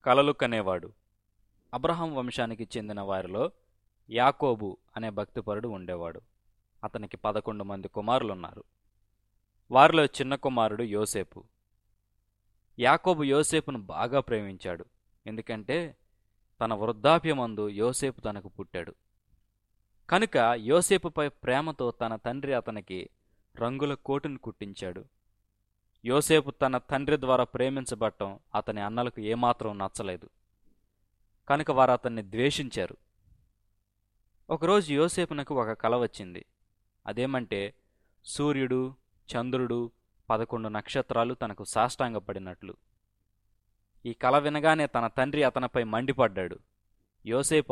కలలు కనేవాడు అబ్రహాం వంశానికి చెందిన వారిలో యాకోబు అనే భక్తిపరుడు ఉండేవాడు అతనికి పదకొండు మంది కుమారులున్నారు వారిలో చిన్న కుమారుడు యోసేపు యాకోబు యోసేపును బాగా ప్రేమించాడు ఎందుకంటే తన వృద్ధాప్యమందు యోసేపు తనకు పుట్టాడు కనుక యోసేపుపై ప్రేమతో తన తండ్రి అతనికి రంగుల కోటును కుట్టించాడు యోసేపు తన తండ్రి ద్వారా ప్రేమించబట్టం అతని అన్నలకు ఏమాత్రం నచ్చలేదు కనుక వారు అతన్ని ద్వేషించారు ఒకరోజు యోసేపునకు ఒక కల వచ్చింది అదేమంటే సూర్యుడు చంద్రుడు పదకొండు నక్షత్రాలు తనకు సాష్టాంగపడినట్లు ఈ కల వినగానే తన తండ్రి అతనిపై మండిపడ్డాడు యోసేపు